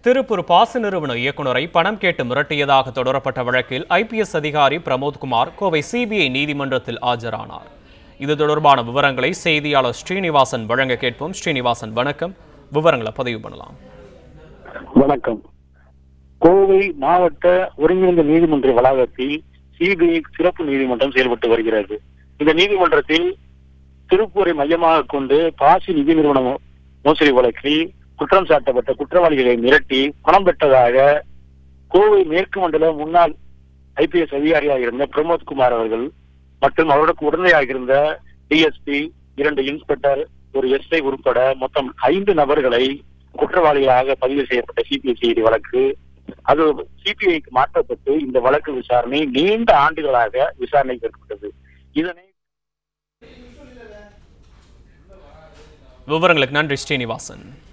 திருப்பூர் பாச நிறுவன இயக்குநரை பணம் கேட்டு மிரட்டியதாக தொடரப்பட்ட வழக்கில் ஐபிஎஸ் அதிகாரி பிரமோத்குமார் கோவை சிபிஐ நீதிமன்றத்தில் ஆஜரானார் இது தொடர்பான விவரங்களை செய்தியாளர் ஸ்ரீனிவாசன் வழங்க கேட்போம் ஸ்ரீனிவாசன் வணக்கம் விவரங்களை பதிவு பண்ணலாம் வணக்கம் கோவை மாவட்ட ஒருங்கிணைந்த நீதிமன்ற வளாகத்தில் சிபிஐ சிறப்பு நீதிமன்றம் செயல்பட்டு வருகிறது இந்த நீதிமன்றத்தில் திருப்பூரை மையமாக கொண்டு பாசி நிதி நிறுவன மோ- மோசடி வழக்கில் குற்றம் சாட்டப்பட்ட குற்றவாளிகளை மிரட்டி பணம் பெற்றதாக கோவை மேற்கு மண்டல முன்னாள் ஐபிஎஸ் அதிகாரியாக இருந்த பிரமோத்குமார் அவர்கள் மற்றும் அவருக்கு உடனடியாக இருந்த டிஎஸ்பி இரண்டு இன்ஸ்பெக்டர் ஒரு எஸ்ஐ உட்பட மொத்தம் ஐந்து நபர்களை குற்றவாளிகளாக பதிவு செய்யப்பட்ட சிபிஐ செய்தி வழக்கு அது சிபிஐக்கு மாற்றப்பட்டு இந்த வழக்கு விசாரணை நீண்ட ஆண்டுகளாக விசாரணைக்கு ஏற்பட்டது இதனை விவரங்களுக்கு நன்றி ஸ்ரீனிவாசன்